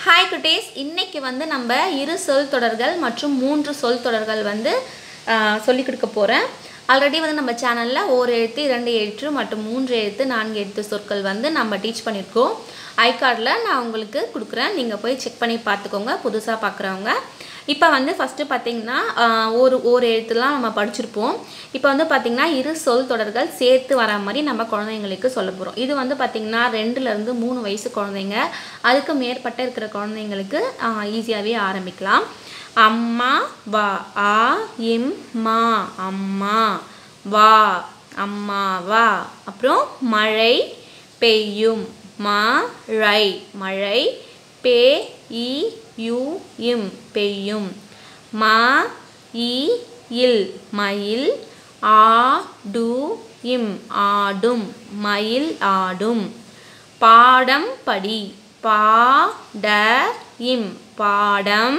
hi குட்டீஸ் இன்னைக்கு வந்து நம்ம இரு சொல் தொடர்கள் மற்றும் மூன்று சொல் தொடர்கள் வந்து சொல்லிக் கொடுக்க போகிறேன் ஆல்ரெடி வந்து நம்ம சேனலில் ஓர் எழுத்து இரண்டு எழுத்து மற்றும் மூன்று எழுத்து நான்கு எழுத்து சொற்கள் வந்து நம்ம டீச் பண்ணியிருக்கோம் ஐகார்டில் நான் உங்களுக்கு கொடுக்குறேன் நீங்கள் போய் செக் பண்ணி பார்த்துக்கோங்க புதுசாக பார்க்குறவங்க இப்போ வந்து ஃபஸ்ட்டு பார்த்தீங்கன்னா ஆஹ், ஒரு ஒரு எழுத்துலாம் நம்ம படிச்சிருப்போம் இப்போ வந்து பார்த்திங்கன்னா இரு சொல் தொடர்கள் சேர்த்து வர மாதிரி நம்ம குழந்தைங்களுக்கு சொல்ல போகிறோம் இது வந்து பார்த்திங்கன்னா ரெண்டுலேருந்து மூணு வயசு குழந்தைங்க அதுக்கு மேற்பட்ட இருக்கிற குழந்தைங்களுக்கு ஈஸியாகவே ஆரம்பிக்கலாம் அம்மா வா ஆ இம் மா அம்மா வா அம்மா வா அப்புறம் மழை பெய்யும் மழை மழை பே இ யு இம் பெய்யும் ம இ இல் மயில் ஆடு இம் ஆடும் மயில் ஆடும் பாடம் படி பாட இம் பாடம்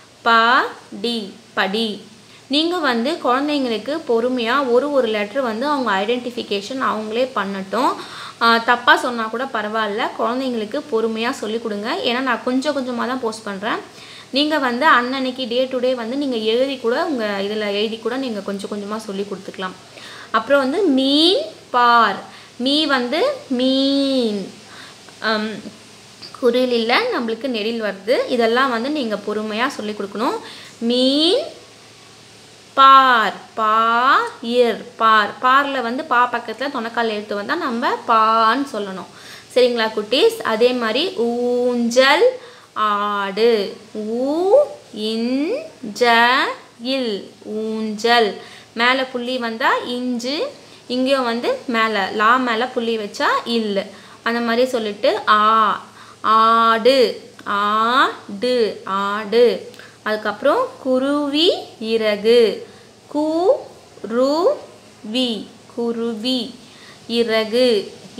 படி படி நீங்கள் வந்து குழந்தைங்களுக்கு பொறுமையாக ஒரு ஒரு லெட்ரு வந்து அவங்க ஐடென்டிஃபிகேஷன் அவங்களே பண்ணட்டும் தப்பாக சொன்னால் கூட பரவாயில்ல குழந்தைங்களுக்கு பொறுமையாக சொல்லிக் கொடுங்க ஏன்னா நான் கொஞ்சம் கொஞ்சமாக தான் போஸ்ட் பண்ணுறேன் நீங்கள் வந்து அன்னன்னைக்கு டே டு டே வந்து நீங்கள் எழுதி கூட உங்கள் இதில் எழுதி கூட நீங்கள் கொஞ்சம் கொஞ்சமாக சொல்லி கொடுத்துக்கலாம் அப்புறம் வந்து மீன் பார் மீ வந்து மீன் அம், குரிலில் நம்மளுக்கு நெடில் வருது இதெல்லாம் வந்து நீங்கள் பொறுமையாக சொல்லி கொடுக்கணும் மீன் பார் பா இர் பார் பாரில் வந்து பா பக்கத்தில் தொணக்கால் எழுத்து வந்தால் நம்ம பான்னு சொல்லணும் சரிங்களா குட்டீஸ் அதே மாதிரி ஊஞ்சல் ஆடு ஊ இன் ஜ இல் ஊஞ்சல் மேலே புள்ளி வந்தால் இஞ்சு இங்கேயும் வந்து மேலே லா மேலே புள்ளி வச்சா இல் அந்த மாதிரி சொல்லிட்டு ஆ ஆடு ஆடு ஆடு அதுக்கப்புறம் குருவி இறகு கு ரு வி குருவி இறகு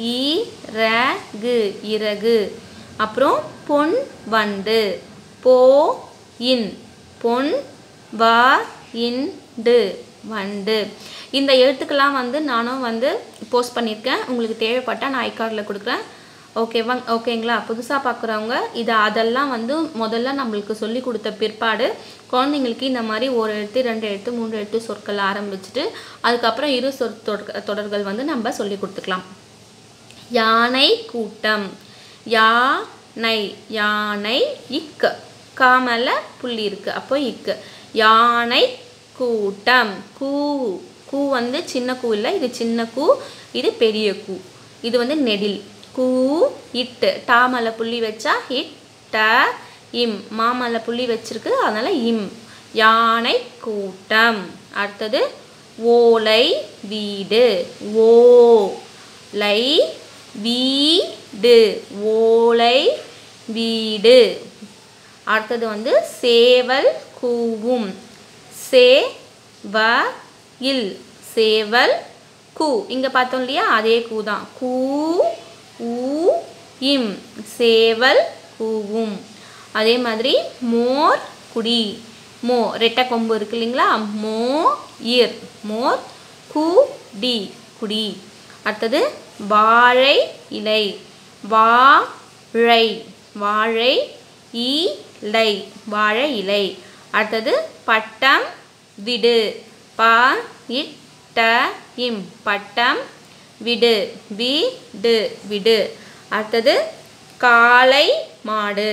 இறகு இறகு அப்புறம் பொன் வண்டு போ இன் பொன் வ இண்டு வண்டு இந்த எழுத்துக்கெல்லாம் வந்து நானும் வந்து போஸ்ட் பண்ணியிருக்கேன் உங்களுக்கு தேவைப்பட்டால் நான் ஐகார்டில் கொடுக்குறேன் ஓகேவா ஓகேங்களா புதுசாக பார்க்குறவங்க இதை அதெல்லாம் வந்து முதல்ல நம்மளுக்கு சொல்லி கொடுத்த பிற்பாடு குழந்தைங்களுக்கு இந்த மாதிரி ஒரு எழுத்து ரெண்டு எழுத்து மூன்று எழுத்து சொற்கள் ஆரம்பிச்சுட்டு அதுக்கப்புறம் இரு சொற் தொடர் தொடர்கள் வந்து நம்ம சொல்லி கொடுத்துக்கலாம் யானை கூட்டம் யானை யானை இக்கு காமல புள்ளி இருக்கு அப்போ இக்கு யானை கூட்டம் கூ கூ வந்து சின்ன கூ இல்லை இது சின்ன கூ இது பெரிய கூ இது வந்து நெடில் கூ இட்டு டாமல புள்ளி வச்சா இட்ட இம் மாமல புள்ளி வச்சிருக்கு அதனால இம் யானை கூட்டம் அடுத்தது ஓலை வீடு ஓ லை வீடு ஓலை வீடு அடுத்தது வந்து சேவல் கூவும் சே வ இல் சேவல் கூ இங்கே பார்த்தோம் இல்லையா அதே கூ தான் கூ ஊ இம் சேவல் கூவும் அதே மாதிரி மோர் குடி மோ ரெட்டை கொம்பு இருக்கு இல்லைங்களா மோ இர் மோர் கு டி குடி அடுத்தது வாழை இலை வாழை வாழை இலை வாழை இலை அடுத்தது பட்டம் விடு ப இட்ட இம் பட்டம் விடு விடு விடு அடுத்தது காளை மாடு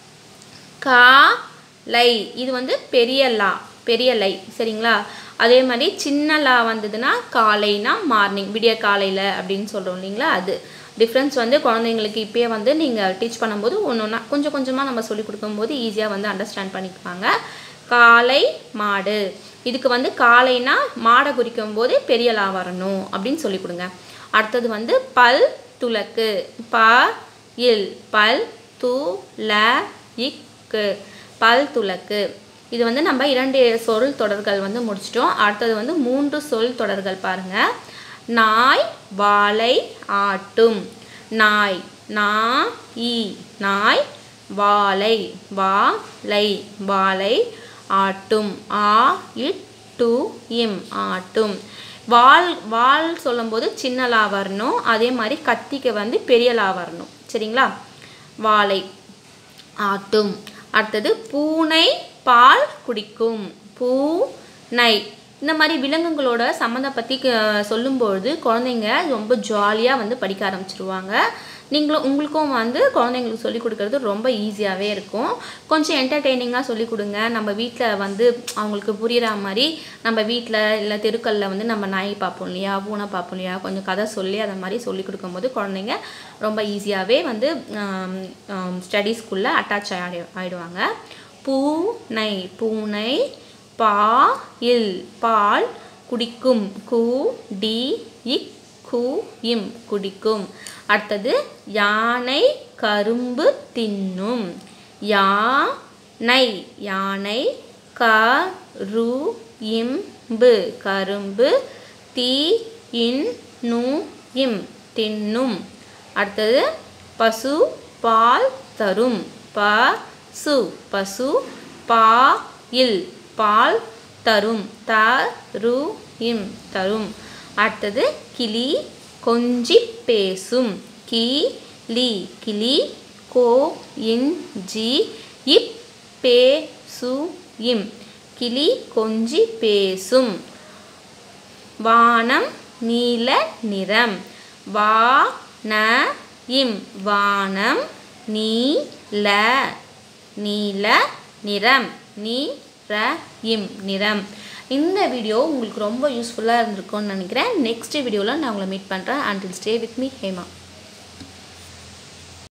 காலை இது வந்து பெரிய லா பெரிய லை சரிங்களா அதே மாதிரி சின்ன லா வந்ததுன்னா காலைனா மார்னிங் விடிய காலையில் அப்படின்னு சொல்கிறோம் இல்லைங்களா அது டிஃப்ரென்ஸ் வந்து குழந்தைங்களுக்கு இப்பயே வந்து நீங்கள் டீச் பண்ணும்போது ஒன்று ஒன்றா கொஞ்சம் கொஞ்சமாக நம்ம சொல்லி கொடுக்கும்போது ஈஸியாக வந்து அண்டர்ஸ்டாண்ட் பண்ணிக்குவாங்க காளை மாடு இதுக்கு வந்து காளைனா மாடை குறிக்கும் போது பெரிய லா வரணும் அப்படின்னு சொல்லி கொடுங்க அடுத்தது வந்து பல் துலக்கு ப இல் பல் து ல இக்கு பல் துலக்கு இது வந்து நம்ம இரண்டு சொல் தொடர்கள் வந்து முடிச்சிட்டோம் அடுத்தது வந்து மூன்று சொல் தொடர்கள் பாருங்க நாய் வாளை ஆட்டும் நாய் நா இ நாய் வாளை வாளை வாளை ஆட்டும் ஆ இட் டு இம் ஆட்டும் வால் வால் சொல்லும்போது சின்ன லா வரணும் அதே மாதிரி கத்திக்கு வந்து பெரிய லா வரணும் சரிங்களா வாழை ஆட்டும் அடுத்தது பூனை பால் குடிக்கும் பூனை இந்த மாதிரி விலங்குகளோட சம்மந்தம் பற்றி சொல்லும்பொழுது குழந்தைங்க ரொம்ப ஜாலியாக வந்து படிக்க ஆரம்பிச்சிருவாங்க நீங்களும் உங்களுக்கும் வந்து குழந்தைங்களுக்கு சொல்லிக் கொடுக்கறது ரொம்ப ஈஸியாகவே இருக்கும் கொஞ்சம் என்டர்டெய்னிங்காக சொல்லிக் கொடுங்க நம்ம வீட்டில் வந்து அவங்களுக்கு புரிகிற மாதிரி நம்ம வீட்டில் இல்லை தெருக்களில் வந்து நம்ம நாய் பார்ப்போம் இல்லையா பூனை பார்ப்போம் இல்லையா கொஞ்சம் கதை சொல்லி அதை மாதிரி சொல்லிக் கொடுக்கும்போது குழந்தைங்க ரொம்ப ஈஸியாகவே வந்து ஸ்டடீஸ்குள்ளே அட்டாச் ஆகி ஆகிடுவாங்க பூனை பூனை பாயில் பால் குடிக்கும் கு டி இக் கு இம் குடிக்கும் அடுத்தது யானை கரும்பு தின்னும் யானை யானை கரு இம்பு கரும்பு தீ இன் நு இம் தின்னும் அடுத்தது பசு பால் தரும் பசு பசு பாயில் பால் தரும் தரு இம் தரும் அடுத்தது கிளி கொஞ்சி பேசும் கிளி கிளி கோ இஞ்சி இப் பேசு இம் கிளி கொஞ்சி பேசும் வானம் நீல நிறம் வான இம் வானம் நீல நீல நிறம் நீர இம் நிறம் இந்த வீடியோ உங்களுக்கு ரொம்ப யூஸ்ஃபுல்லாக இருந்திருக்கும்னு நினைக்கிறேன் நெக்ஸ்ட் வீடியோவில் நான் உங்களை மீட் பண்ணுறேன் until stay with me Hema